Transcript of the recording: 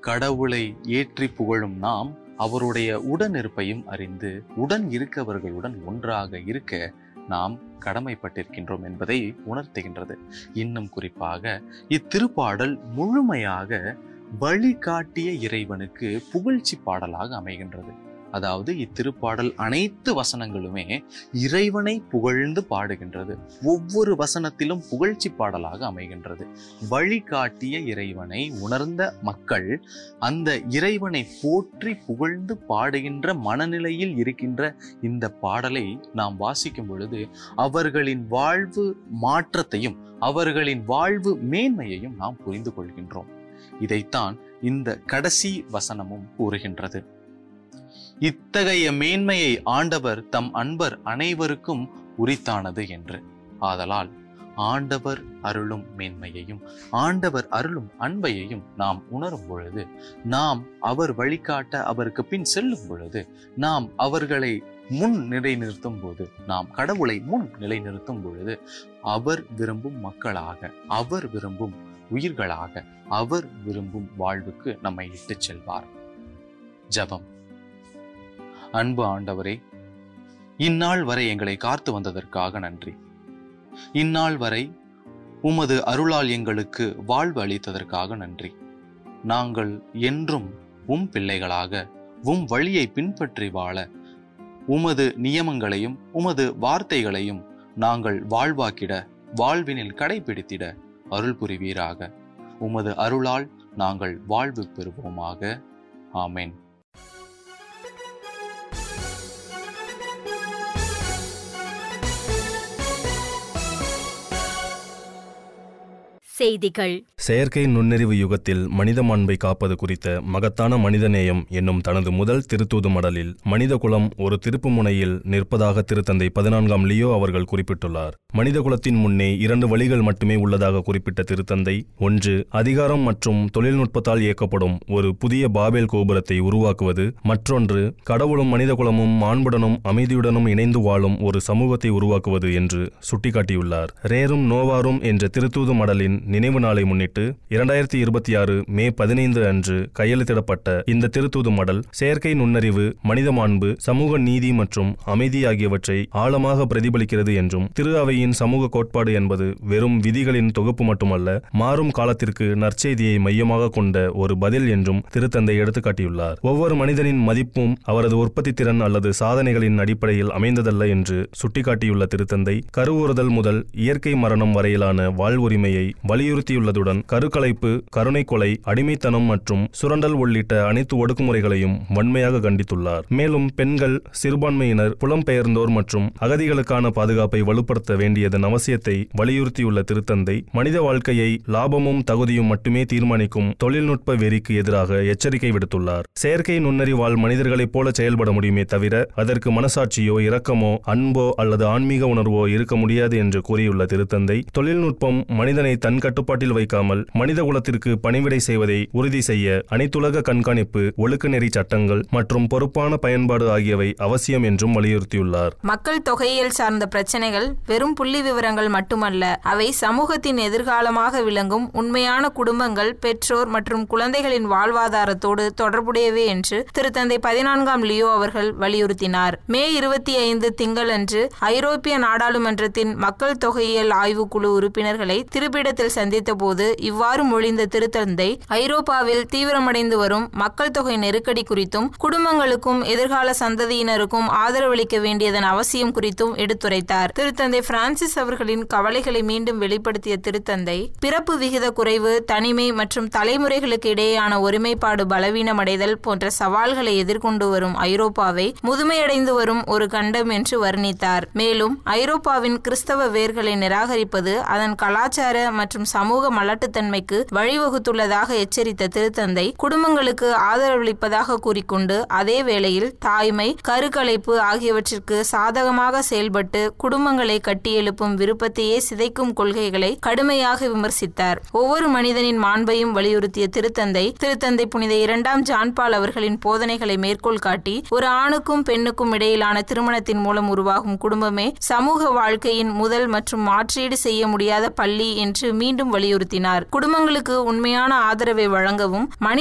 கடவுளை ஏற்றி புகழும் நாம் அவருடைய உடனிருப்பையும் அறிந்து உடன் இருக்கவர்களுடன் ஒன்றாக இருக்க நாம் கடமைப்பட்டிருக்கின்றோம் என்பதை உணர்த்துகின்றது இன்னும் குறிப்பாக இத்திருப்பாடல் முழுமையாக வழிகாட்டிய இறைவனுக்கு புகழ்ச்சி பாடலாக அமைகின்றது அதாவது இத்திருப்பாடல் அனைத்து வசனங்களுமே இறைவனை புகழ்ந்து பாடுகின்றது ஒவ்வொரு வசனத்திலும் புகழ்ச்சி பாடலாக அமைகின்றது வழிகாட்டிய இறைவனை உணர்ந்த மக்கள் அந்த இறைவனை போற்றி புகழ்ந்து பாடுகின்ற மனநிலையில் இருக்கின்ற இந்த பாடலை நாம் வாசிக்கும் பொழுது அவர்களின் வாழ்வு மாற்றத்தையும் அவர்களின் வாழ்வு மேன்மையையும் நாம் புரிந்து கொள்கின்றோம் இதைத்தான் இந்த கடைசி வசனமும் கூறுகின்றது இத்தகைய மேன்மையை ஆண்டவர் தம் அன்பர் அனைவருக்கும் உரித்தானது என்று ஆதலால் ஆண்டவர் அருளும் மேன்மையையும் ஆண்டவர் அருளும் அன்பையையும் நாம் உணரும் பொழுது நாம் அவர் வழிகாட்ட அவருக்கு பின் செல்லும் பொழுது நாம் அவர்களை முன் நிலைநிறுத்தும் போது நாம் கடவுளை முன் நிலைநிறுத்தும் பொழுது அவர் விரும்பும் மக்களாக அவர் விரும்பும் உயிர்களாக அவர் விரும்பும் வாழ்வுக்கு நம்மை இட்டுச் செல்வார் ஜபம் அன்பு ஆண்டவரே இந்நாள் வரை எங்களை காத்து வந்ததற்காக நன்றி இந்நாள் வரை உமது அருளால் எங்களுக்கு வாழ்வு அளித்ததற்காக நன்றி நாங்கள் என்றும் உம் பிள்ளைகளாக உம் வழியை பின்பற்றி வாழ உமது நியமங்களையும் உமது வார்த்தைகளையும் நாங்கள் வாழ்வாக்கிட வாழ்வினில் கடைபிடித்திட அருள் புரிவீராக உமது அருளால் நாங்கள் வாழ்வு பெறுவோமாக ஆமென் செய்திகள் செயற்கை நுண்ணறிவு யுகத்தில் மனித மாண்பை காப்பது குறித்த மகத்தான மனிதநேயம் என்னும் தனது முதல் திருத்தூது மடலில் மனித குலம் ஒரு திருப்பு முனையில் நிற்பதாக திருத்தந்தை பதினான்காம் லியோ அவர்கள் குறிப்பிட்டுள்ளார் மனித குலத்தின் முன்னே இரண்டு வழிகள் மட்டுமே உள்ளதாக குறிப்பிட்ட திருத்தந்தை ஒன்று அதிகாரம் மற்றும் தொழில்நுட்பத்தால் இயக்கப்படும் ஒரு புதிய பாபேல் கோபுரத்தை உருவாக்குவது மற்றொன்று கடவுளும் மனித குலமும் மாண்புடனும் அமைதியுடனும் இணைந்து வாழும் ஒரு சமூகத்தை உருவாக்குவது என்று சுட்டிக்காட்டியுள்ளார் ரேரும் நோவாரும் என்ற திருத்தூது மடலின் நினைவு நாளை முன்னிட்டு இரண்டாயிரத்தி இருபத்தி ஆறு மே பதினைந்து அன்று கையெழுத்திடப்பட்ட இந்த திருத்தூது மடல் செயற்கை நுண்ணறிவு மனித மாண்பு சமூக நீதி மற்றும் அமைதி ஆகியவற்றை ஆழமாக பிரதிபலிக்கிறது என்றும் திரு அவையின் சமூக கோட்பாடு என்பது வெறும் விதிகளின் தொகுப்பு மட்டுமல்ல மாறும் காலத்திற்கு நற்செய்தியை மையமாக கொண்ட ஒரு பதில் என்றும் திருத்தந்தை எடுத்துக்காட்டியுள்ளார் ஒவ்வொரு மனிதனின் மதிப்பும் அவரது உற்பத்தி திறன் அல்லது சாதனைகளின் அடிப்படையில் அமைந்ததல்ல என்று சுட்டிக்காட்டியுள்ள திருத்தந்தை கருவுறுதல் முதல் இயற்கை மரணம் வரையிலான வாழ்வுரிமையை வலியுறுத்தியுள்ளதுடன் கருக்கலைப்பு கருணை கொலை அடிமைத்தனம் மற்றும் சுரண்டல் உள்ளிட்ட அனைத்து ஒடுக்குமுறைகளையும் வன்மையாக கண்டித்துள்ளார் மேலும் பெண்கள் சிறுபான்மையினர் புலம்பெயர்ந்தோர் மற்றும் அகதிகளுக்கான பாதுகாப்பை வலுப்படுத்த வேண்டியதன் அவசியத்தை வலியுறுத்தியுள்ள திருத்தந்தை மனித வாழ்க்கையை லாபமும் தகுதியும் மட்டுமே தீர்மானிக்கும் தொழில்நுட்ப வெறிக்கு எதிராக எச்சரிக்கை விடுத்துள்ளார் செயற்கை நுண்ணறிவால் மனிதர்களைப் போல செயல்பட முடியுமே தவிர அதற்கு மனசாட்சியோ இரக்கமோ அன்போ அல்லது ஆன்மீக உணர்வோ இருக்க முடியாது என்று கூறியுள்ள திருத்தந்தை தொழில்நுட்பம் மனிதனை தன் கட்டுப்பாட்டில் வைக்காமல் மனித குலத்திற்கு பணிவிடை செய்வதை உறுதி செய்ய அனைத்துலக கண்காணிப்பு ஒழுக்கநெறி சட்டங்கள் மற்றும் பொறுப்பான பயன்பாடு ஆகியவை அவசியம் என்றும் வலியுறுத்தியுள்ளார் மக்கள் தொகையியல் சார்ந்த பிரச்சனைகள் வெறும் புள்ளி விவரங்கள் மட்டுமல்ல அவை சமூகத்தின் எதிர்காலமாக விளங்கும் உண்மையான குடும்பங்கள் பெற்றோர் மற்றும் குழந்தைகளின் வாழ்வாதாரத்தோடு தொடர்புடையவை என்று திருத்தந்தை பதினான்காம் லியோ அவர்கள் வலியுறுத்தினார் மே இருபத்தி ஐந்து திங்களன்று ஐரோப்பிய நாடாளுமன்றத்தின் மக்கள் தொகையியல் ஆய்வுக்குழு உறுப்பினர்களை திருப்பிடத்தில் சந்தித்த போது இவ்வாறு மொழிந்த திருத்தந்தை ஐரோப்பாவில் தீவிரமடைந்து வரும் மக்கள் தொகை நெருக்கடி குறித்தும் குடும்பங்களுக்கும் எதிர்கால சந்ததியினருக்கும் ஆதரவளிக்க வேண்டியதன் அவசியம் குறித்தும் எடுத்துரைத்தார் திருத்தந்தை பிரான்சிஸ் அவர்களின் கவலைகளை மீண்டும் வெளிப்படுத்திய திருத்தந்தை பிறப்பு விகித குறைவு தனிமை மற்றும் தலைமுறைகளுக்கு இடையேயான ஒருமைப்பாடு பலவீனமடைதல் போன்ற சவால்களை எதிர்கொண்டு வரும் ஐரோப்பாவை முதுமையடைந்து வரும் ஒரு கண்டம் என்று வர்ணித்தார் மேலும் ஐரோப்பாவின் கிறிஸ்தவ வேர்களை நிராகரிப்பது அதன் கலாச்சார மற்றும் சமூக மலட்டுத்தன்மைக்கு வழிவகுத்துள்ளதாக எச்சரித்த திருத்தந்தை குடும்பங்களுக்கு ஆதரவளிப்பதாக கூறிக்கொண்டு அதே வேளையில் தாய்மை கருக்கலைப்பு ஆகியவற்றிற்கு சாதகமாக செயல்பட்டு குடும்பங்களை கட்டியெழுப்பும் விருப்பத்தையே சிதைக்கும் கொள்கைகளை கடுமையாக விமர்சித்தார் ஒவ்வொரு மனிதனின் மாண்பையும் வலியுறுத்திய திருத்தந்தை திருத்தந்தை புனித இரண்டாம் ஜான்பால் அவர்களின் போதனைகளை மேற்கோள் காட்டி ஒரு ஆணுக்கும் பெண்ணுக்கும் இடையிலான திருமணத்தின் மூலம் உருவாகும் குடும்பமே சமூக வாழ்க்கையின் முதல் மற்றும் மாற்றீடு செய்ய முடியாத பள்ளி என்று மீண்டும் வலியுறுத்தினார் குடும்பங்களுக்கு உண்மையான ஆதரவை வழங்கவும் மனித